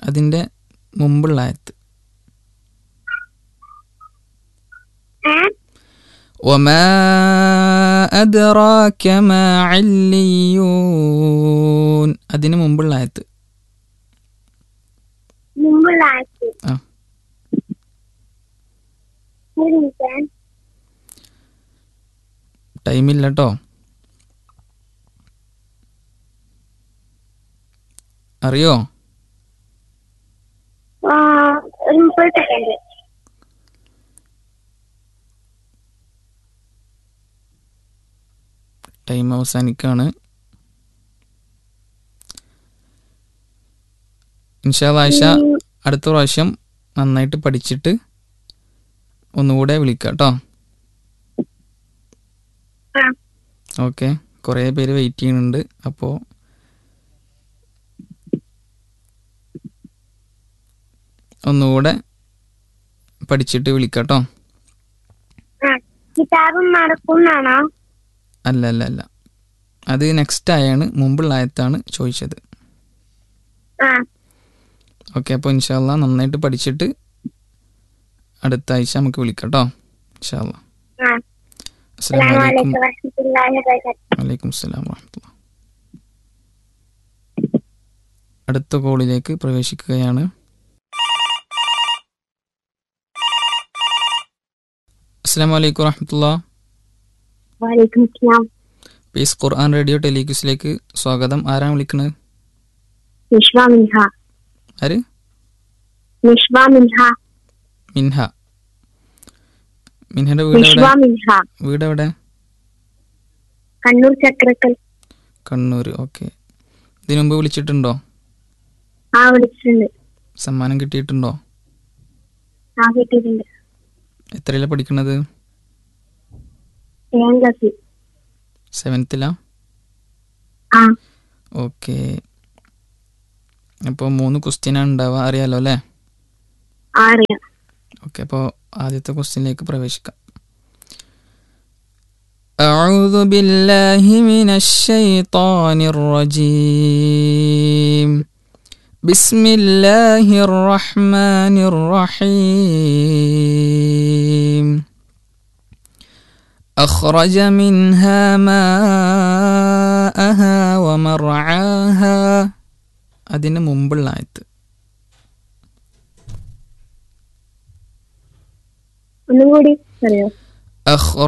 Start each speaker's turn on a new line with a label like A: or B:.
A: അതിൻ്റെ മുമ്പുള്ള ആയത്ത്
B: ഏ
A: وما أدراك ما عليون അതിന് മുമ്പുള്ള ആയത്ത്
B: മുമ്പുള്ള ആഴ്ച
A: ആ.
B: ഒരു മിനിറ്റ്
A: ടൈമില്ല കേട്ടോ അറിയോ
B: ആ, ഒരു മുപ്പത് സെക്കൻഡ്
A: ടൈം അവസാനിക്കുകയാണ് ഇൻഷാ ആയിഷ അടുത്ത പ്രാവശ്യം നന്നായിട്ട് പഠിച്ചിട്ട് ഒന്നുകൂടെ വിളിക്കാം കേട്ടോ
B: ആ
A: ഓക്കെ കുറേ പേര് വെയിറ്റ് ചെയ്യുന്നുണ്ട് അപ്പോൾ ഒന്നുകൂടെ പഠിച്ചിട്ട് വിളിക്കാം കേട്ടോ
B: ആ കിതാബും നടക്കുന്നാണോ
A: അല്ല അല്ല അല്ല അത് നെക്സ്റ്റ് ആയാണ് മുമ്പുള്ള ആയത്താണ് ചോദിച്ചത്
B: ആ
A: ഓക്കെ അപ്പോൾ ഇൻഷാല്ല നന്നായിട്ട് പഠിച്ചിട്ട് അടുത്ത ആഴ്ച നമുക്ക് വിളിക്കാം കേട്ടോ ഇൻഷാല്ല
B: ആ
A: അസ്സാം
B: അസ്സലാമു
A: വലൈക്കും
B: അലൈക്കും വറഹ്മത്തുള്ളാഹി വബറകാതുഹു
A: വലൈക്കും സ്ലാം വാഹമത്തുള്ള അടുത്ത കോളിലേക്ക് പ്രവേശിക്കുകയാണ് അസ്സാം വലൈക്കും വറഹമത്തുള്ള
B: വലൈക്കും അസ്സലാം
A: പീസ് ഖുർആൻ റേഡിയോ ടെലിക്യൂസിലേക്ക് സ്വാഗതം ആരാണ് വിളിക്കുന്നത്
B: നിഷ്വ മിൻഹ
A: ആര്
B: നിഷ്വ മിൻഹ
A: മിൻഹ മിൻഹയുടെ വീട്
B: നിഷ്വ
A: എവിടെ
B: മിൻഹ
A: വീട് എവിടെ
B: കണ്ണൂർ ചക്രക്കൽ
A: കണ്ണൂർ ഓക്കെ ഇതിനു മുമ്പ് വിളിച്ചിട്ടുണ്ടോ
B: ആ വിളിച്ചിട്ടുണ്ട്
A: സമ്മാനം കിട്ടിയിട്ടുണ്ടോ
B: ആ കിട്ടിയിട്ടുണ്ട്
A: എത്രയിലാണ് പഠിക്കുന്നത്
B: ഏഴാം ക്ലാസ്സിൽ
A: സെവൻത്തിലാ
B: ആ
A: ഓക്കെ അപ്പോൾ മൂന്ന് ക്വസ്റ്റ്യനാണ് ഉണ്ടാവുക അറിയാലോ അല്ലേ
B: ആ അറിയാം
A: ഓക്കെ അപ്പോൾ ആദ്യത്തെ ക്വസ്റ്റ്യനിലേക്ക് പ്രവേശിക്കാം أعوذ بالله من الشيطان الرجيم بسم الله الرحمن الرحيم أخرج منها ماءها ومرعاها അതിന് മുമ്പുള്ള ആയത്ത്
B: ഒന്നും കൂടി പറയോ
A: أخرج